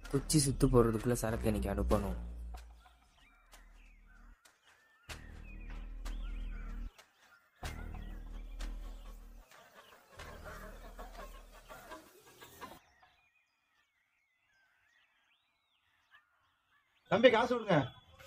குச்சி சுத்து போடுறதுக்குள்ள சரக்கு இன்னைக்கு அனுப்பணும் தம்பி காசு கொடுங்க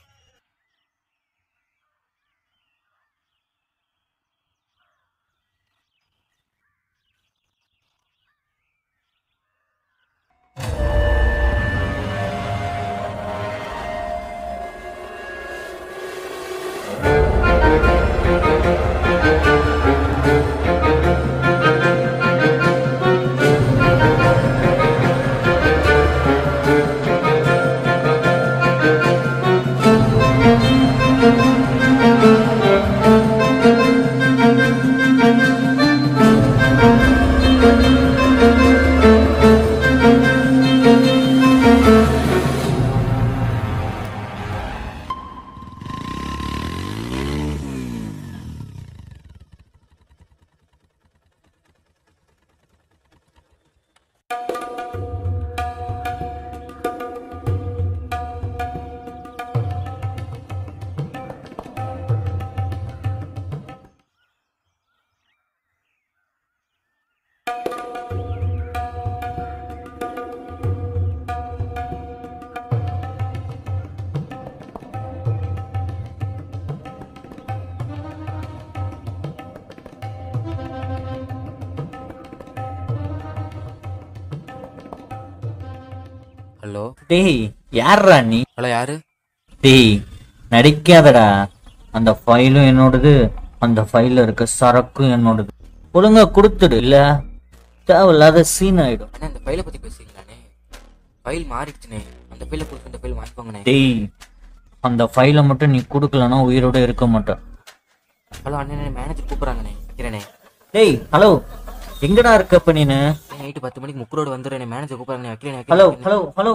ஹலோ டேய் யார்ரா நீ ஹலோ யாரு டேய் நடிக்காதடா அந்த ஃபைலும் என்னோடது அந்த ஃபைல்ல இருக்க சரக்கும் என்னோடது ஒழுங்கா கொடுத்துடு இல்ல தேவையில்லாத சீன் ஆயிடும் அண்ணா இந்த ஃபைலை பத்தி பேசுறீங்களாண்ணே ஃபைல் மாறிடுச்சுண்ணே அந்த ஃபைலை கொடுத்து இந்த ஃபைல் வாங்கிக்கோங்கண்ணே டேய் அந்த ஃபைலை மட்டும் நீ கொடுக்கலனா உயிரோட இருக்க மாட்டேன் ஹலோ அண்ணே மேனேஜர் கூப்பிட்றாங்கண்ணே வைக்கிறேண்ணே டேய் ஹலோ எங்கடா இருக்கப்ப நீனு நைட்டு பத்து மணிக்கு முக்குரோடு வந்துடுறேன் மேனேஜர் கூப்பிட்றாங்கண்ணே வைக்கிறேன் hello hello hello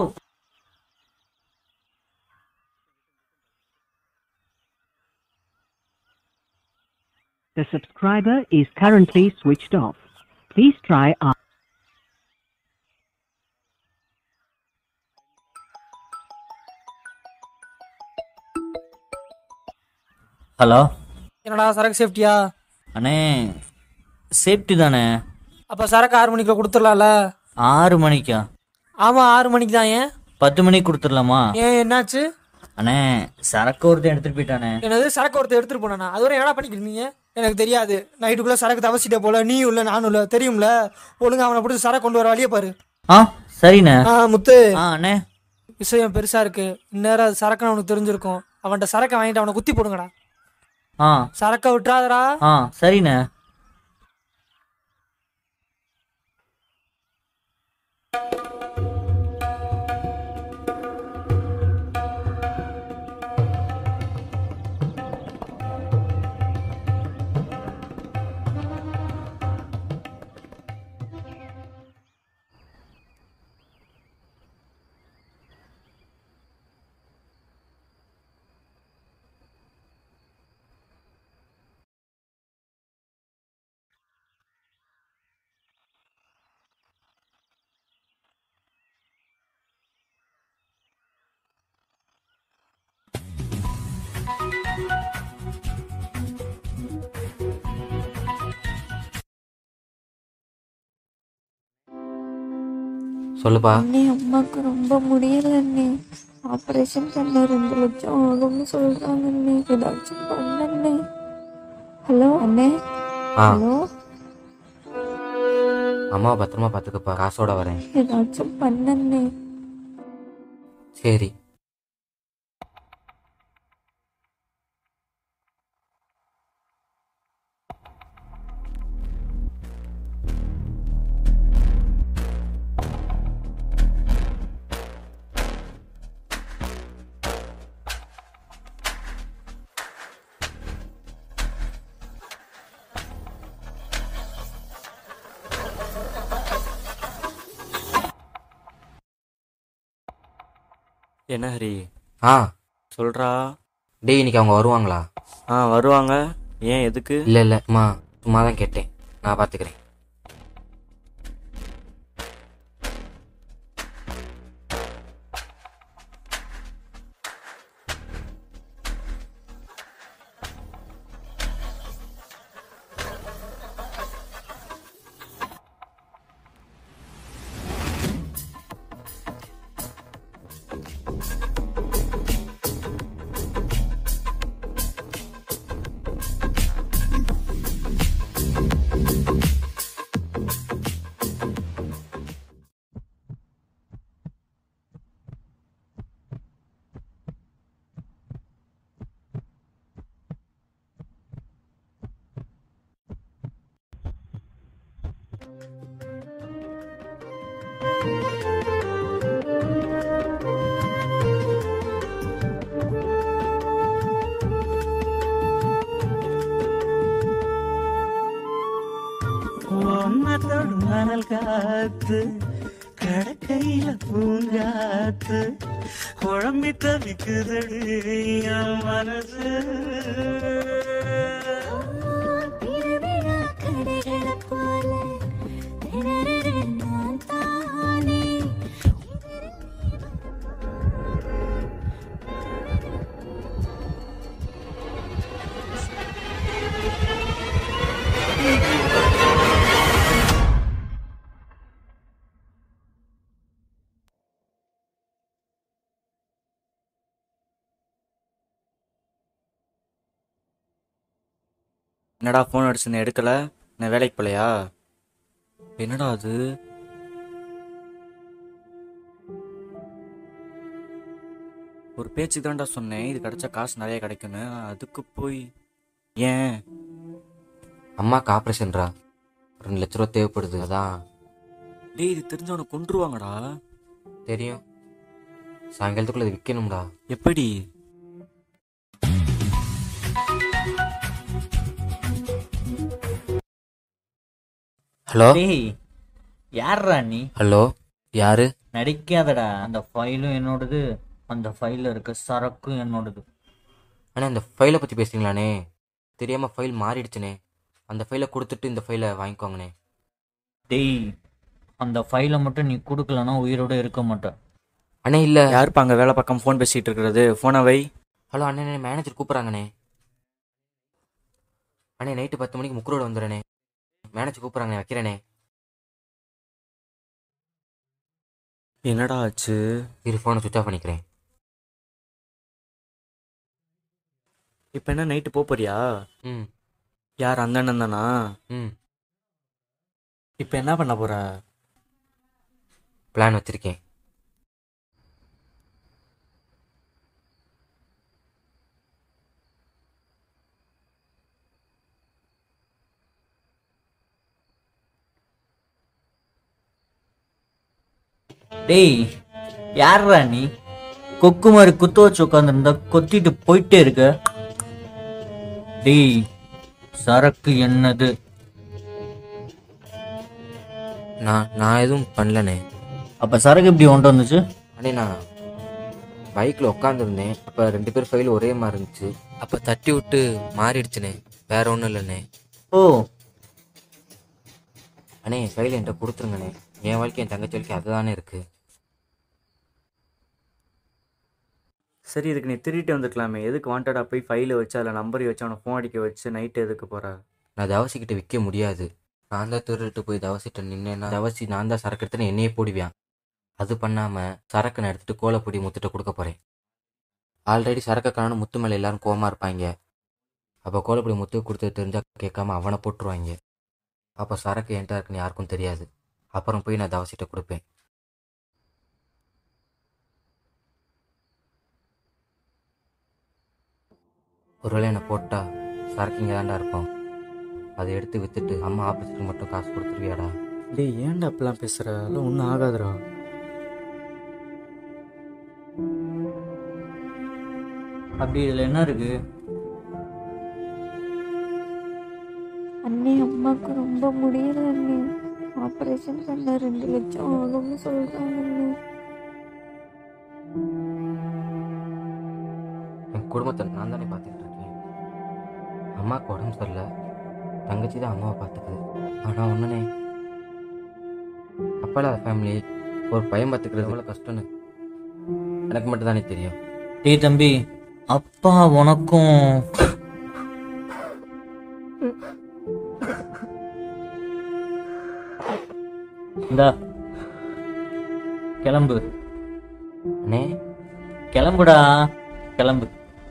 The subscriber is currently switched off. Please try after. Hello என்னடா சரக்கு சேஃப்டியா அண்ணே சேஃப்டி தானே அப்ப சரக்கு ஆறு மணிக்குள்ள கொடுத்துடலாம்ல ஆறு மணிக்கா ஆமா ஆறு மணிக்கு தான் ஏன் பத்து மணிக்கு கொடுத்துடலாமா ஏன் என்னாச்சு அண்ணே சரக்கு ஒருத்தன் எடுத்துட்டு போயிட்டானே என்னது சரக்கு ஒருத்தர் எடுத்துட்டு போனா அது வரை என்னடா பண்ணிக்கிறீங்க எனக்கு தெரியாது நைட்டுக்குள்ள சரக்கு தவசிட்ட போல நீ இல்ல நானும் இல்ல தெரியும்ல ஒழுங்கா அவனை பிடிச்சி சரக்கு கொண்டு வர வழியே பாரு ஆ சரிண்ணே ஆ முத்து ஆ அண்ணே விஷயம் பெருசா இருக்கு இந்நேரம் அது சரக்குன்னு அவனுக்கு தெரிஞ்சிருக்கும் அவன்கிட்ட சரக்கை வாங்கிட்டு அவனை குத்தி போடுங்கடா ஆ சரக்கை விட்டுறாதடா ஆ சரிண்ணே சொல்லுப்பா அண்ணே அம்மாவுக்கு ரொம்ப முடியல அண்ணே ஆப்ரேஷன் பண்ண ரெண்டு லட்சம் ஆகும்னு சொல்றாங்க அண்ணே ஏதாச்சும் பண்ணண்ணே ஹலோ அண்ணே ஆ ஹலோ அம்மாவை பத்திரமா பார்த்துக்கப்பா காசோட வரேன் ஏதாச்சும் பண்ணண்ணே சரி என்ன ஹரி ஆ சொல்றா டேய் இன்னைக்கு அவங்க வருவாங்களா ஆ வருவாங்க ஏன் எதுக்கு இல்லை இல்லை அம்மா சும்மா தான் கேட்டேன் நான் பார்த்துக்கிறேன் மணல் காத்து கடற்கையில பூங்காத்து குழம்பி தவிக்குதடி என் மனசு என்னடா ஃபோன் அடிச்சுன்னு எடுக்கல நான் வேலைக்கு போலையா என்னடா அது ஒரு பேச்சுக்கு தான்டா சொன்னேன் இது கிடைச்சா காசு நிறைய கிடைக்குன்னு அதுக்கு போய் ஏன் அம்மாக்கு ஆப்ரேஷன்ரா ரெண்டு லட்ச ரூபா தேவைப்படுது அதான் டேய் இது தெரிஞ்சவனை கொன்றுவாங்கடா தெரியும் சாயங்காலத்துக்குள்ள இது விற்கணும்டா எப்படி ஹலோ டேய் யார்ரா நீ ஹலோ யாரு நடிக்காதடா அந்த ஃபைலும் என்னோடது அந்த ஃபைலில் இருக்க சரக்கும் என்னோடது அண்ணா இந்த ஃபைலை பற்றி பேசுறீங்களாண்ணே தெரியாமல் ஃபைல் மாறிடுச்சுனே அந்த ஃபைலை கொடுத்துட்டு இந்த ஃபைலை வாங்கிக்கோங்கண்ணே டேய் அந்த ஃபைலை மட்டும் நீ கொடுக்கலனா உயிரோட இருக்க மாட்டேன் அண்ணே இல்லை யாருப்பா அங்கே வேலை பக்கம் ஃபோன் பேசிட்டு இருக்கிறது ஃபோனை வை ஹலோ அண்ணே மேனேஜர் கூப்பிட்றாங்கண்ணே அண்ணே நைட்டு பத்து மணிக்கு முக்குரோட வந்துடுறேனே மேனேஜர் கூப்பிட்றாங்கண்ணே வைக்கிறேனே என்னடா ஆச்சு இரு ஃபோனை சுவிச் ஆஃப் பண்ணிக்கிறேன் இப்போ என்ன நைட்டு போறியா ம் யார் அந்த அண்ணன் தானா ம் இப்போ என்ன பண்ண போற பிளான் வச்சுருக்கேன் டேய் யார்ரா நீ கொக்கு மாதிரி குத்த வச்சு உட்காந்துருந்தா கொத்திட்டு போயிட்டே இருக்க டேய் சரக்கு என்னது நான் நான் எதுவும் பண்ணலண்ணே அப்ப சரக்கு இப்படி ஒன்று வந்துச்சு அண்ணே நான் பைக்கில் உட்காந்துருந்தேன் அப்போ ரெண்டு பேர் ஃபைல் ஒரே மாதிரி இருந்துச்சு அப்போ தட்டி விட்டு மாறிடுச்சுண்ணே வேற ஒன்றும் இல்லைண்ணே ஓ அண்ணே ஃபைல் என்கிட்ட கொடுத்துருங்கண்ணே என் வாழ்க்கை என் தங்கச்சி வாழ்க்கை அதுதானே இருக்கு சரி இதுக்கு நீ திருட்டு வந்துருக்கலாமே எதுக்கு வாண்டடா போய் ஃபைலை வச்சு அதில் நம்பரை வச்சு அவனை ஃபோன் அடிக்க வச்சு நைட்டு எதுக்கு போற நான் தவசிக்கிட்ட விற்க முடியாது நான் தான் திருட்டு போய் தவசிட்ட நின்னேன்னா தவசி நான் தான் சரக்கு எடுத்துன்னு என்னையே போடுவேன் அது பண்ணாமல் சரக்கு நான் எடுத்துட்டு கோலப்பொடி முத்துட்ட கொடுக்க போகிறேன் ஆல்ரெடி சரக்கு காணும் முத்து மேலே எல்லாரும் கோவமா இருப்பாங்க அப்போ கோலப்பொடி முத்து கொடுத்து தெரிஞ்சா கேட்காம அவனை போட்டுருவாங்க அப்போ சரக்கு என்கிட்ட இருக்குன்னு யாருக்கும் தெரியாது அப்புறம் போய் நான் தவசிட்ட கொடுப்பேன் ஒருவேளை என்னை போட்டா சரக்கு இங்கே தாண்டா இருக்கும் அதை எடுத்து வித்துட்டு அம்மா ஆபரேஷனுக்கு மட்டும் காசு கொடுத்துருவியாடா டேய் ஏன்டா அப்படிலாம் பேசுற அதெல்லாம் ஒன்றும் ஆகாதுடா அப்படி இதில் என்ன இருக்கு அண்ணே அம்மாவுக்கு ரொம்ப முடியல அண்ணே ஆப்ரேஷன் பண்ண ரெண்டு லட்சம் ஆகும்னு சொல்றாங்க அண்ணே என் குடும்பத்தை நான் தானே பார்த்துக்கிட்டு இருக்கேன் அம்மாவுக்கு உடம்பு சரியில்லை தங்கச்சி தான் அம்மாவை பார்த்துக்குது ஆனால் ஒன்றுனே அப்போல்லாம் ஃபேமிலி ஒரு பையன் பார்த்துக்கிறது எவ்வளோ கஷ்டம்னு எனக்கு மட்டும் தானே தெரியும் டேய் தம்பி அப்பா உனக்கும் இந்தா கிளம்பு அண்ணே கிளம்புடா கிளம்பு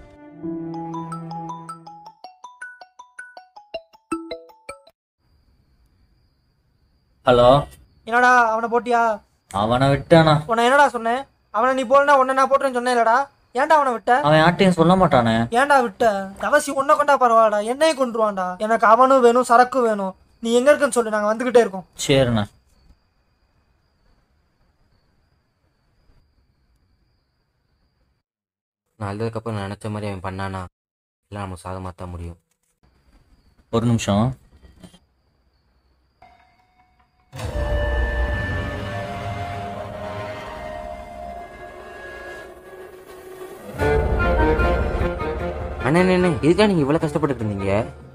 ஹலோ என்னடா அவனை போட்டியா அவனை விட்டானா உன்னை என்னடா சொன்னேன் அவனை நீ போலனா உன்னை நான் போட்டேன்னு சொன்னேன் இல்லடா ஏன்டா அவனை விட்ட அவன் யார்ட்டையும் சொல்ல மாட்டானே ஏன்டா விட்ட தவசி உன்னை கொண்டா பரவாயில்லடா என்னையும் கொண்டுருவான்டா எனக்கு அவனும் வேணும் சரக்கும் வேணும் நீ எங்க இருக்குன்னு சொல்லு நாங்க வந்துகிட்டே இருக்கோம் சரிண்ணா நான் அழுதுக்கப்புறம் நான் நினச்ச மாதிரி அவன் பண்ணானா இல்லை நம்ம சாதமாக தான் முடியும் ஒரு நிமிஷம் அண்ணே அண்ணே, அண்ணே இதுக்காக நீங்க இவ்வளவு கஷ்டப்பட்டுட்டு இருந்தீங்க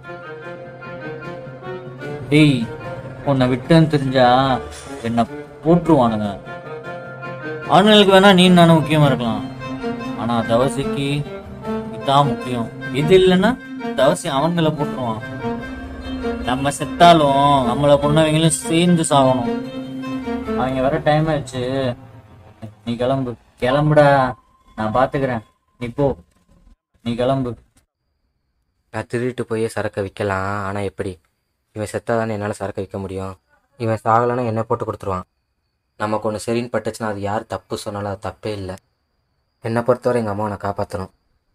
டேய் உன்னை விட்டேன்னு தெரிஞ்சா என்ன போட்டுருவானுங்க ஆண்களுக்கு வேணா நீ நானும் முக்கியமா இருக்கலாம் ஆனா தவசிக்கு இதான் முக்கியம் இது இல்லைன்னா தவசி அவன்களை போட்டுருவான் நம்ம செத்தாலும் நம்மள பொண்ணவங்களும் சேர்ந்து சாகணும் அவங்க வர டைம் ஆயிடுச்சு நீ கிளம்பு கிளம்புடா நான் பாத்துக்கிறேன் நீ போ நீ கிளம்பு நான் திருடிட்டு போய் சரக்கை விற்கலாம் ஆனால் எப்படி இவன் செத்தாதானே என்னால் சரக்கை விற்க முடியும் இவன் சாகலைன்னா என்ன போட்டு கொடுத்துருவான் நமக்கு ஒன்று சரின்னு பட்டுச்சுன்னா அது யார் தப்பு சொன்னாலும் அது தப்பே இல்லை என்னை பொறுத்தவரை எங்கள் அம்மாவை நான் காப்பாற்றணும்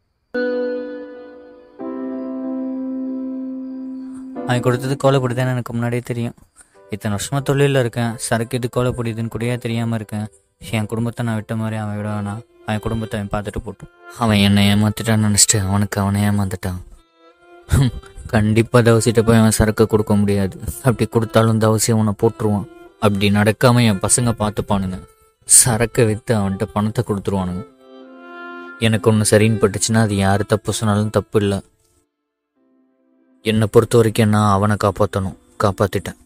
அவன் கொடுத்தது கோலப்பொடிதான்னு எனக்கு முன்னாடியே தெரியும் இத்தனை வருஷமா தொழிலில் இருக்கேன் சரக்கு இது கோலப்பொடிதுன்னு கூடயே தெரியாமல் இருக்கேன் என் குடும்பத்தை நான் விட்ட மாதிரி அவன் விட வேணாம் அவன் குடும்பத்தை அவன் பார்த்துட்டு போட்டும் அவன் என்னை ஏமாத்திட்டான்னு நினச்சிட்டு அவனுக்கு அவனை ஏமாந்துட்டான் ஹம், கண்டிப்பா தவசிட்ட போய் அவன் சரக்கு கொடுக்க முடியாது அப்படி கொடுத்தாலும் தவசி அவனை போட்டுருவான் அப்படி நடக்காம என் பசங்க பார்த்துப்பானுங்க சரக்கை விற்று அவன்கிட்ட பணத்தை கொடுத்துருவானுங்க எனக்கு ஒன்று சரின்னு பட்டுச்சுன்னா அது யார் தப்பு சொன்னாலும் தப்பு இல்லை என்னை பொறுத்த வரைக்கும் நான் அவனை காப்பாற்றணும் காப்பாற்றிட்டேன்